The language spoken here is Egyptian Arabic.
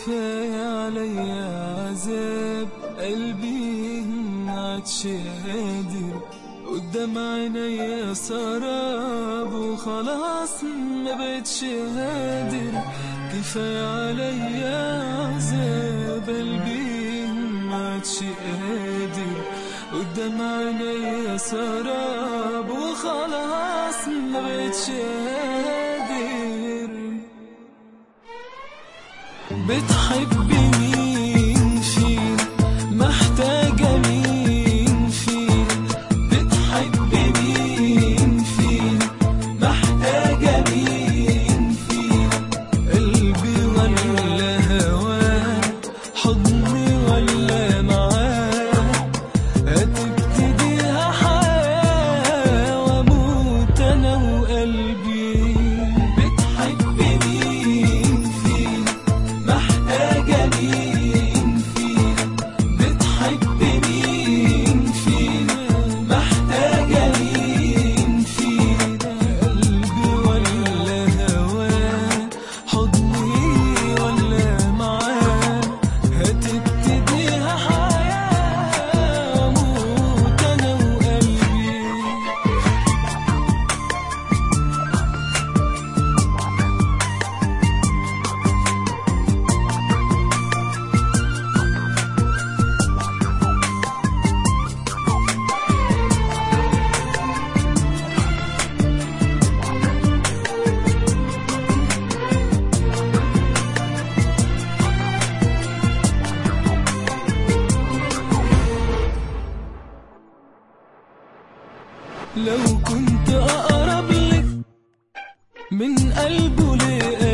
كفاية عليا عذاب قلبي معادش قادر قدام عينيا سراب وخلاص ما بقتش قادر كفاية عليا عذاب قلبي معادش قادر قدام عينيا سراب وخلاص ما بقتش قادر بتحبي مين فينا محتاجة مين فينا بتحبي مين فينا محتاجة مين فينا قلبي ولا هواه حضني ولا معاه هتبتديها حياة واموت انا وقلبي بتحبي مين فينا محتاجة مين فينا بتحبي مين فينا محتاجة مين فينا قلبي ولا هواه حضني ولا معاه هتبتديها حياة واموت انا وقلبي لو كنت أقرب لك من قلبه لقلبي